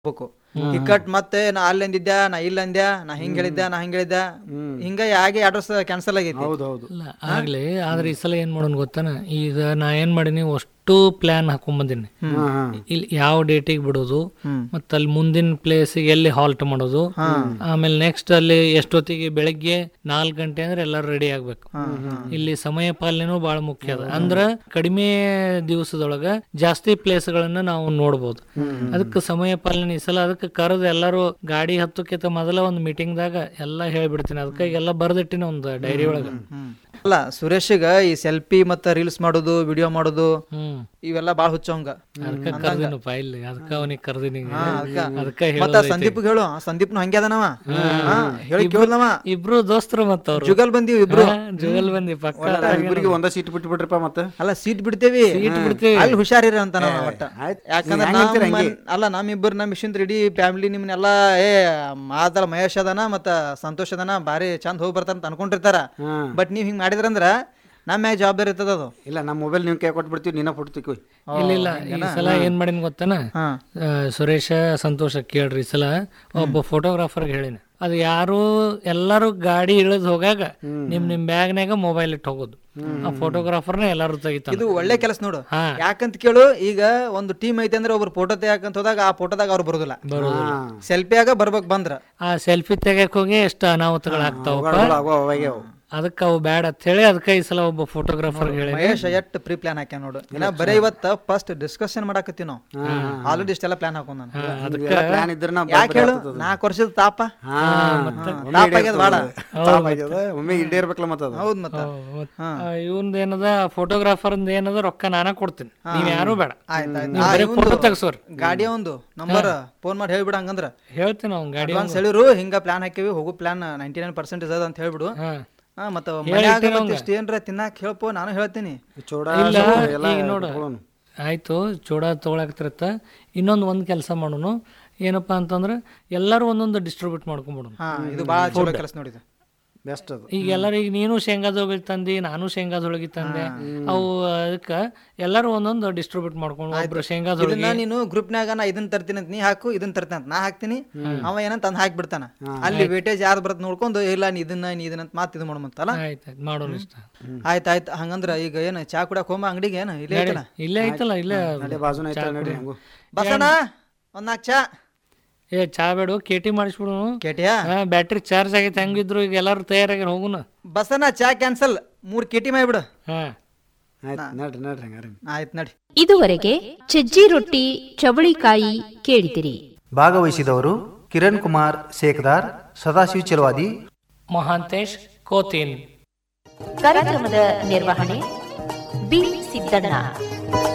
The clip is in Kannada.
ಹೋಗ್ಬೇಕು ಟಿಕೆಟ್ ಮತ್ತೆ ನಾ ಅಲ್ಲಿ ಅಂದಿದ್ದೆ ನಾ ಇಲ್ಲ ಅಂದ್ಯಾ ನಾ ಹಿಂಗ್ ಹೇಳಿದ್ದೆ ನಾ ಹಿಂಗ್ ಹೇಳಿದ್ದೆ ಹಿಂಗ ಯಾಕೆ ಅಡ್ರೆಸ್ ಕ್ಯಾನ್ಸಲ್ ಆಗೈತಿ ಹೌದು ಹೌದು ಇಲ್ಲ ಆಗ್ಲಿ ಆದ್ರೆ ಈ ಸಲ ಏನ್ ಮಾಡೋಣ ಗೊತ್ತಾನ ಈಗ ನಾ ಏನ್ ಮಾಡೀನಿ ಅಷ್ಟು ಪ್ಲಾನ್ ಹಾಕೊಂಡ್ ಬಂದಿನಿ ಹಾ ಹಾ ಇಲ್ಲಿ ಯಾವ ಡೇಟಿಗೆ ಬಿಡೋದು ಮತ್ತೆ ಅಲ್ಲಿ ಮುಂದಿನ ಪ್ಲೇಸ್ ಎಲ್ಲಿ ಹಾಲ್ಟ್ ಮಾಡೋದು ಆಮೇಲೆ ನೆಕ್ಸ್ಟ್ ಅಲ್ಲಿ ಎಷ್ಟೊತ್ತಿಗೆ ಬೆಳಗ್ಗೆ ನಾಲ್ಕು ಗಂಟೆ ಅಂದ್ರೆ ಎಲ್ಲರೂ ರೆಡಿ ಆಗ್ಬೇಕು ಇಲ್ಲಿ ಸಮಯ ಪಾಲನೆನೂ ಬಹಳ ಮುಖ್ಯ ಅದ ಅಂದ್ರ ಕಡಿಮೆ ದಿವಸದೊಳಗ ಜಾಸ್ತಿ ಪ್ಲೇಸ್ ಗಳನ್ನ ನಾವು ನೋಡ್ಬೋದು ಅದಕ್ಕೆ ಸಮಯ ಪಾಲನೆ ಈ ಸಲ ಅದಕ್ಕೆ ಕರೆದು ಎಲ್ಲರೂ ಗಾಡಿ ಹತ್ತಕ್ಕಿಂತ ಮೊದಲ ಒಂದು ಮೀಟಿಂಗ್ ದಾಗ ಎಲ್ಲಾ ಹೇಳ್ಬಿಡ್ತೀನಿ ಅದಕ್ಕೆ ಎಲ್ಲ ಬರ್ದಿಟ್ಟಿನ ಒಂದು ಡೈರಿ ಒಳಗ ಅಲ್ಲ ಸುರೇಶ್ಗ ಈ ಸೆಲ್ಫಿ ಮತ್ತ ರೀಲ್ಸ್ ಮಾಡೋದು ವಿಡಿಯೋ ಮಾಡೋದು ಹ್ಮ್ ಇವೆಲ್ಲ ಬಾಳ ಹುಚ್ಚವಂಗ ಅದಕ್ಕ ಕರ್ದಿನಪ್ಪ ಇಲ್ಲಿ ಅದಕ್ಕ ಅವನಿಗೆ ಕರ್ದಿನಿ ಅದಕ್ಕ ಮತ್ತ ಸಂದೀಪ್ ಹೇಳು ಆ ಸಂದೀಪ್ನು ಹಂಗೆ ಅದನವ ಹಾ, ಹೇಳಿ ಕೇಳ್ದವ ಇಬ್ರು ದೋಸ್ತರು ಮತ್ತ ಅವ್ರು ಜುಗಲ್ ಬಂದಿವ್ ಇಬ್ರು ಜುಗಲ್ ಬಂದಿ ಪಕ್ಕ ಇಬ್ಬರಿಗೆ ಒಂದ ಸೀಟ್ ಬಿಟ್ಟು ಬಿಟ್ರಪ್ಪ ಮತ್ತೆ ಅಲ್ಲ ಸೀಟ್ ಬಿಡ್ತೇವಿ ಬಿಡ್ತೇವಿ. ಅಲ್ಲಿ ಹುಷಾರಿರ ಅಂತ ನಾವು ಒಟ್ಟ ಆಯ್ತ್. ಯಾಕಂದ್ರೆ ನೀವ್ ಹೆಂಗ್ ಅಂತೀರ ನಮ್ಮ ಅಲ್ಲ ನಮ್ ಇಬ್ಬರು ನಮ್ ಇಷ್ಟಿಂದ ಇಡೀ ಫ್ಯಾಮಿಲಿ ನಿಮ್ನೆಲ್ಲ ಏ ಮಾದಲ ಮಹೇಶ್ ಅದನ ಮತ್ತ ಸಂತೋಷ್ ಅದನ ಬಾರಿ ಚಂದ ಹೋಗಿ ಬರ್ತಾರ ಅಂತ ಅನ್ಕೊಂಡಿರ್ತಾರ ಹಾ ಬಟ್ ನೀವ್ ಹಿಂಗ್ ಮಾಡಿದ್ರಂದ್ರ ನಮ್ಮ ಮ್ಯಾಗ ಜವಾಬ್ದಾರಿ ಇರ್ತದ ಅದು ಇಲ್ಲ ನಮ್ಮ ಮೊಬೈಲ್ ನೀವು ಕೈ ಕೊಟ್ಬಿಡ್ತೀವಿ ನೀನ ಫೋಟೋ ತಿಕ್ಕೋ ಇಲ್ಲ ಇಲ್ಲ ಈ ಸಲ ಏನ್ ಮಾಡಿನ ಗೊತ್ತನ ಹಾ ಆ, ಸುರೇಶ ಸಂತೋಷ ಕೇಳ್ರಿ ಈ ಸಲ ಒಬ್ಬ ಫೋಟೋಗ್ರಾಫರ್ ಹೇಳಿನ ಅದು ಯಾರು ಎಲ್ಲಾರು ಗಾಡಿ ಇಳಿದ್ ಹೋಗಾಗ ನಿಮ್ ನಿಮ್ ಬ್ಯಾಗ್ನಾಗ ಮೊಬೈಲ್ ಇಟ್ಟು ಹೋಗೋದು ಆ ಫೋಟೋಗ್ರಾಫರ್ನ ಎಲ್ಲಾರು ತೆಗಿತಾನ ಇದು ಒಳ್ಳೆ ಕೆಲಸ ನೋಡು ಹಾ. ಯಾಕಂತ ಕೇಳು ಈಗ ಒಂದು ಟೀಮ್ ಐತೆ ಅಂದ್ರೆ ಒಬ್ರು ಫೋಟೋ ತೆಗಿಯಕಂತ ಹೋದಾಗ ಆ ಫೋಟೋದಾಗ ಅವ್ರು ಬರೋದಿಲ್ಲ ಸೆಲ್ಫಿಯಾಗ ಬರ್ಬೇಕ್ ಬಂದ್ರ ಆ ಸೆಲ್ಫಿ ತೆಗಿಯಕ್ ಹೋಗಿ ಎಷ್ಟು ಅನಾಹುತಗಳು ಆಗ್ತಾವಪ್ಪ ಆಗೋ ಅವಾಗೆ ಅವು ಅದಕ್ಕೆ ಅವು ಬ್ಯಾಡ ಅಂತ ಹೇಳಿ ಅದಕ್ಕೆ ಈ ಸಲ ಒಬ್ಬ ಫೋಟೋಗ್ರಾಫರ್ ಹೇಳಿ ಮಹೇಶ್ ಎಟ್ ಪ್ರೀ ಪ್ಲಾನ್ ಹಾಕ್ಯ ನೋಡು ಇನ್ನ ಬರೀ ಇವತ್ತ ಫಸ್ಟ್ ಡಿಸ್ಕಷನ್ ಮಾಡಾಕತ್ತೀವಿ ನಾವು ಆಲ್ರೆಡಿ ಇಷ್ಟೆಲ್ಲ ಪ್ಲಾನ್ ಹಾಕೊಂಡ್ ನಾನು ಅದಕ್ಕೆ ಪ್ಲಾನ್ ಇದ್ರೆ ನಾ ಯಾಕೆ ಹೇಳು ನಾಲ್ಕು ವರ್ಷದ ತಾಪ ಹಾ ತಾಪ ಆಗ್ಯದ ಬಾಳ ತಾಪ್ ಆಗ್ಯದ ಒಮ್ಮೆ ಇಲ್ಲೇ ಇರ್ಬೇಕಲ್ಲ ಮತ್ತೆ ಅದು ಹೌದ್ ಮತ್ತ ಇವಂದ ಏನದ ಫೋಟೋಗ್ರಾಫರ್ ಏನದ ರೊಕ್ಕ ನಾನ ಕೊಡ್ತೀನಿ ನೀವ್ ಯಾರು ಬೇಡ ಆಯ್ತಾಯ್ತು ನೀವ್ ಬರೀ ಫೋಟೋ ತೆಗ್ಸೋರ್ ಗಾಡಿಯ ಒಂದು ನಂಬರ್ ಫೋನ್ ಮಾಡಿ ಹೇಳ್ಬಿಡ ಹಂಗಂದ್ರ ಹೇಳ್ತೀನಿ ಅವ್ನ್ ಗಾಡಿ ಅಡ್ವಾನ್ಸ್ ಹೇಳಿರು ಹಿಂಗ ಪ್ಲಾನ್ ಹಾಕಿವಿ ಹೋಗು ಪ್ಲಾನ್ ನೈಂಟಿ ನೈನ್ ಪರ್ಸೆಂಟ್ ಅದ ಅಂತ ಹೇಳ್ಬಿಡು ಹಾ ಹಾ ಮತ್ತ ಮನ್ಯಾಗ ಮತ್ತೆ ಇಷ್ಟ ಏನ್ರ ತಿನ್ನಾಕ ಹೇಳ್ಪೋ ನಾನು ಹೇಳ್ತೀನಿ ಚೋಡ ಇಲ್ಲ ಎಲ್ಲ ಈಗ ನೋಡು ಆಯ್ತು ಚೂಡ ತೊಗೊಳಕ್ತಿರತ್ತ ಇನ್ನೊಂದು ಒಂದ್ ಕೆಲಸ ಮಾಡೋನು ಏನಪ್ಪಾ ಅಂತಂದ್ರೆ ಎಲ್ಲರೂ ಒಂದೊಂದು ಡಿಸ್ಟ್ರಿಬ್ಯೂಟ್ ಮಾಡ್ಕೊಂಡ್ಬಿಡೋನು ಹಾ ಇದು ಬಾಳ ಚಲೋ ಕೆಲಸ ನೋಡಿದ ಬೆಸ್ಟ್ ಅದು ಈಗ ಎಲ್ಲರೂ ಈಗ ನೀನು ಶೇಂಗಾದೊಳಗೆ ತಂದಿ ನಾನು ಶೇಂಗಾದೊಳಗೆ ತಂದೆ ಅವು ಅದಕ್ಕೆ ಎಲ್ಲರೂ ಒಂದೊಂದು ಡಿಸ್ಟ್ರಿಬ್ಯೂಟ್ ಮಾಡ್ಕೊಂಡು ಒಬ್ರು ಶೇಂಗಾದೊಳಗೆ ಇದನ್ನ ನೀನು ಗ್ರೂಪ್ನಾಗ ನಾ ಇದನ್ನ ತರ್ತೀನಿ ಅಂತ ನೀ ಹಾಕು ಇದನ್ನ ತರ್ತೀನಿ ಅಂತ ನಾ ಹಾಕ್ತೀನಿ ಅವ ಏನಂತ ತಂದ್ ಹಾಕ್ಬಿಡ್ತಾನ ಅಲ್ಲಿ ವೇಟೇಜ್ ಯಾರು ಬರತ್ ನೋಡ್ಕೊಂಡು ಇಲ್ಲ ನೀ ಇದನ್ನ ನೀ ಇದನ್ನ ಅಂತ ಮಾತು ಇದು ಮಾಡೋಮಂತಲ್ಲ ಆಯ್ತಾಯ್ತು ಮಾಡೋಣ ಇಷ್ಟ ಆಯ್ತ್ ಆಯ್ತ್ ಹಂಗಂದ್ರ ಈಗ ಏನ ಚಾ ಕುಡಕ್ ಹೋಮ ಅಂಗಡಿಗೆ ಏನ ಇಲ್ಲೇ ಐತಲ್ಲ ಇಲ್ಲೇ ಐತಲ್ಲ ಇಲ್ಲೇ ನಡಿ ಬಾಜುನ ಐತಲ್ಲ ನಡಿ ಹಂಗು ಬಸಣ್ಣ ಒಂದ್ ನಾಲ್ಕು ಚಾ ಏ ಚಾ ಬೇಡು ಕೇಟಿ ಮಾಡಿಸ್ಬಿಡು ಕೇಟಿಯಾ ಹಾ ಬ್ಯಾಟ್ರಿ ಚಾರ್ಜ್ ಆಗೈತೆ ಹೆಂಗಿದ್ರು ಈಗ ಎಲ್ಲರೂ ತಯಾರಾಗಿ ಹೋಗುನ ಬಸಣ್ಣ ಚಾ ಕ್ಯಾನ್ಸಲ್ ಮೂರ್ ಕೇಟಿ ಮಾಡ್ಬಿಡು ಹಾ ಆಯ್ತು ನಡ್ರಿ ನಡ್ರಿ ಹಂಗಾರೆ ಆಯ್ತ್ ನಡಿ ಇದುವರೆಗೆ ಸಜ್ಜಿ ರೊಟ್ಟಿ ಚವಳಿಕಾಯಿ ಕೇಳಿದಿರಿ ಭಾಗವಹಿಸಿದವರು ಕಿರಣ್ ಕುಮಾರ್ ಸೇಕ್ದಾರ್ ಸದಾಶಿವ್ ಚೆಲವಾದಿ ಮಹಾಂತೇಶ್ ಕೋತಿನ್ ಕಾರ್ಯಕ್ರಮದ ನಿರ್ವಹಣೆ ಬಿ ಸಿದ್ದಣ್ಣ